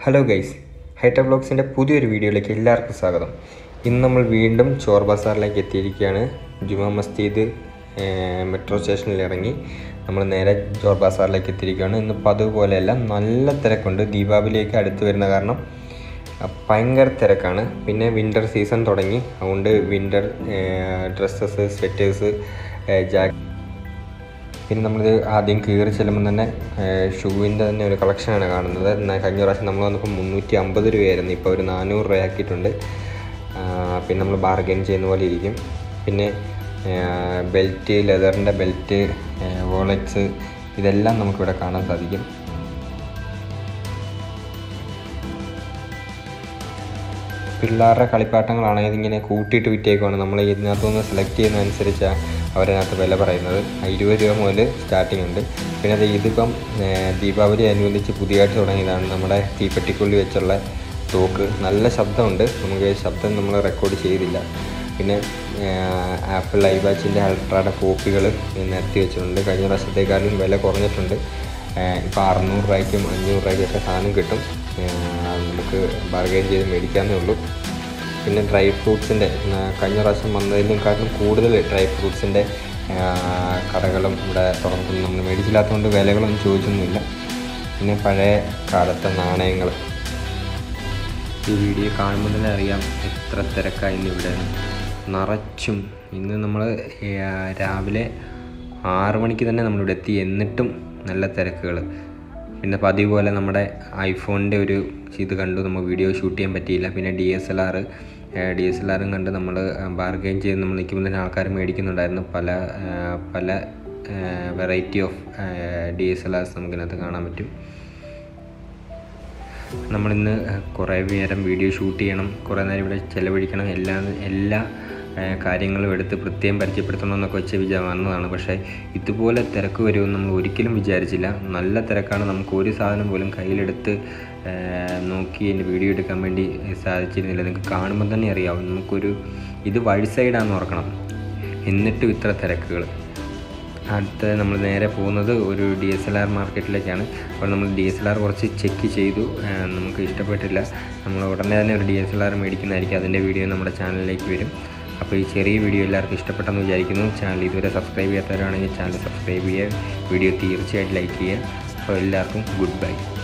hello guys ഹൈറ്റ ബ്ലോഗ്സിൻ്റെ പുതിയൊരു വീഡിയോയിലേക്ക് എല്ലാവർക്കും സ്വാഗതം ഇന്ന് നമ്മൾ വീണ്ടും ചോർ ബസാറിലേക്ക് എത്തിയിരിക്കുകയാണ് ജുമാ മസ്ജിദ് ഏർ, മെട്രോ സ്റ്റേഷനിൽ ഇറങ്ങി നമ്മൾ നേരെ ചോർ ബസാറിലേക്ക് എത്തിയിരിക്കുകയാണ് ഇന്ന് പതിവ് പോലെയല്ല നല്ല തിരക്കുണ്ട് ദീപാവലിയൊക്കെ അടുത്ത് വരുന്ന കാരണം അഹ് ഭയങ്കര തിരക്കാണ് പിന്നെ വിൻ്റർ സീസൺ തുടങ്ങി അതുകൊണ്ട് വിൻ്റർ ഡ്രസ്സസ് സ്വെറ്റേഴ്സ് ജാക്ക് പിന്നെ നമ്മളിത് ആദ്യം കയറി ചെല്ലുമ്പോൾ തന്നെ ഷൂവിൻ്റെ തന്നെ ഒരു കളക്ഷനാണ് കാണുന്നത് എന്നാൽ കഴിഞ്ഞ പ്രാവശ്യം നമ്മൾ വന്നപ്പോൾ മുന്നൂറ്റി അമ്പത് രൂപയായിരുന്നു ഇപ്പോൾ ഒരു നാനൂറ് രൂപയാക്കിയിട്ടുണ്ട് ആ, പിന്നെ നമ്മൾ ബാർഗെയിൻ ചെയ്യുന്ന പോലെ ഇരിക്കും പിന്നെ ബെൽറ്റ് ലെതറിൻ്റെ ബെൽറ്റ് വോളറ്റ്സ് ഇതെല്ലാം നമുക്കിവിടെ കാണാൻ സാധിക്കും പിള്ളേരുടെ കളിപ്പാട്ടങ്ങളാണെങ്കിൽ ഇതിങ്ങനെ കൂട്ടിയിട്ട് വിറ്റേക്കുവാണ് നമ്മൾ ഇതിനകത്തുനിന്ന് സെലക്ട് ചെയ്യുന്നതനുസരിച്ച് അവരതിനകത്ത് വില പറയുന്നത് ഇരുപത് രൂപ മുതൽ സ്റ്റാർട്ടിംഗ് ഉണ്ട് പിന്നെ അത് ഇതിപ്പം ഏർ, ദീപാവലി അനുബന്ധിച്ച് പുതിയതായിട്ട് തുടങ്ങിയതാണ് നമ്മുടെ തീപ്പെട്ടിക്കുള്ളി വെച്ചുള്ള തോക്ക് നല്ല ശബ്ദമുണ്ട് നമുക്ക് ശബ്ദം നമ്മൾ റെക്കോർഡ് ചെയ്തില്ല പിന്നെ ആപ്പിൾ ഐവാച്ചിൻ്റെ അൾട്രയുടെ കോപ്പികൾ നിരത്തി വെച്ചിട്ടുണ്ട് കഴിഞ്ഞ പ്രാവശ്യത്തേക്കാളും വില കുറഞ്ഞിട്ടുണ്ട് ഇപ്പോൾ അറുന്നൂറ് രൂപയ്ക്കും അഞ്ഞൂറ് രൂപയ്ക്കൊക്കെ സാധനം കിട്ടും ഏർ നമുക്ക് ബാർഗെയിൻ ചെയ്ത് മേടിക്കാവുന്നേ ഉള്ളൂ പിന്നെ ഡ്രൈ ഫ്രൂട്ട്സിൻ്റെ കഴിഞ്ഞ പ്രാവശ്യം വന്നതിനേക്കാളും കൂടുതൽ ഡ്രൈ ഫ്രൂട്ട്സിൻ്റെ കടകളും ഇവിടെ തുറന്നു നമ്മൾ മേടിച്ചില്ലാത്തതുകൊണ്ട് വിലകളൊന്നും ചോദിച്ചൊന്നുമില്ല പിന്നെ പഴയ കാലത്തെ നാണയങ്ങൾ ഈ വീഡിയോ കാണുമ്പോൾ തന്നെ അറിയാം എത്ര തിരക്കായി ഇന്ന് ഇവിടെ നിറച്ചും ഇന്ന് നമ്മൾ രാവിലെ ആറ് മണിക്ക് തന്നെ നമ്മളിവിടെ എത്തി എന്നിട്ടും നല്ല തിരക്കുകൾ പിന്നെ പതിവ് പോലെ നമ്മുടെ ഐഫോണിൻ്റെ ഒരു ഇത് കണ്ടു നമ്മൾ വീഡിയോ ഷൂട്ട് ചെയ്യാൻ പറ്റിയില്ല പിന്നെ D S L R D S L ആറും കണ്ട് നമ്മൾ ബാർഗെയിൻ ചെയ്ത് നമ്മൾ നിൽക്കുമ്പോൾ തന്നെ ആൾക്കാർ മേടിക്കുന്നുണ്ടായിരുന്നു പല ആ, പല variety of D S L Rs നമുക്കിതിനകത്ത് കാണാൻ പറ്റും നമ്മളിന്ന് കുറേ നേരം വീഡിയോ ഷൂട്ട് ചെയ്യണം കുറേ നേരം ഇവിടെ ചിലവഴിക്കണം എല്ലാ എല്ലാ ഏഹ്, കാര്യങ്ങളും എടുത്ത് പ്രത്യേകം പരിചയപ്പെടുത്തണം എന്നൊക്കെ വെച്ച് വിചാ വന്നതാണ് പക്ഷേ ഇതുപോലെ തിരക്ക് വരുമെന്ന് നമ്മൾ ഒരിക്കലും വിചാരിച്ചില്ല നല്ല തിരക്കാണ് നമുക്ക് ഒരു സാധനം പോലും കയ്യിലെടുത്ത് ഏഹ്, നോക്കി എൻ്റെ വീഡിയോ എടുക്കാൻ വേണ്ടി സാധിച്ചിരുന്നില്ല നിങ്ങൾക്ക് കാണുമ്പോൾ തന്നെ അറിയാവും നമുക്കൊരു ഇത് വഴി സൈഡാണെന്ന് ഓർക്കണം എന്നിട്ടും ഇത്ര തിരക്കുകൾ അടുത്ത നമ്മൾ നേരെ പോകുന്നത് ഒരു ഡി എസ് എൽ ആർ മാർക്കറ്റിലേക്കാണ് അപ്പോൾ നമ്മൾ ഡി എസ് എൽ ആർ കുറച്ച് ചെക്ക് ചെയ്തു ആ, നമുക്ക് ഇഷ്ടപ്പെട്ടില്ല നമ്മൾ ഉടനെ തന്നെ ഒരു ഡി എസ് എൽ ആർ മേടിക്കുന്നതായിരിക്കും അതിൻ്റെ വീഡിയോ നമ്മുടെ ചാനലിലേക്ക് വരും അപ്പോൾ ഈ ചെറിയ വീഡിയോ എല്ലാവർക്കും ഇഷ്ടപ്പെട്ടെന്ന് വിചാരിക്കുന്നു ചാനൽ ഇതുവരെ സബ്സ്ക്രൈബ് ചെയ്യാത്തവരാണെങ്കിൽ ചാനൽ സബ്സ്ക്രൈബ് ചെയ്യുക വീഡിയോ തീർച്ചയായിട്ടും ലൈക്ക് ചെയ്യുക അപ്പോൾ എല്ലാവർക്കും ഗുഡ് ബൈ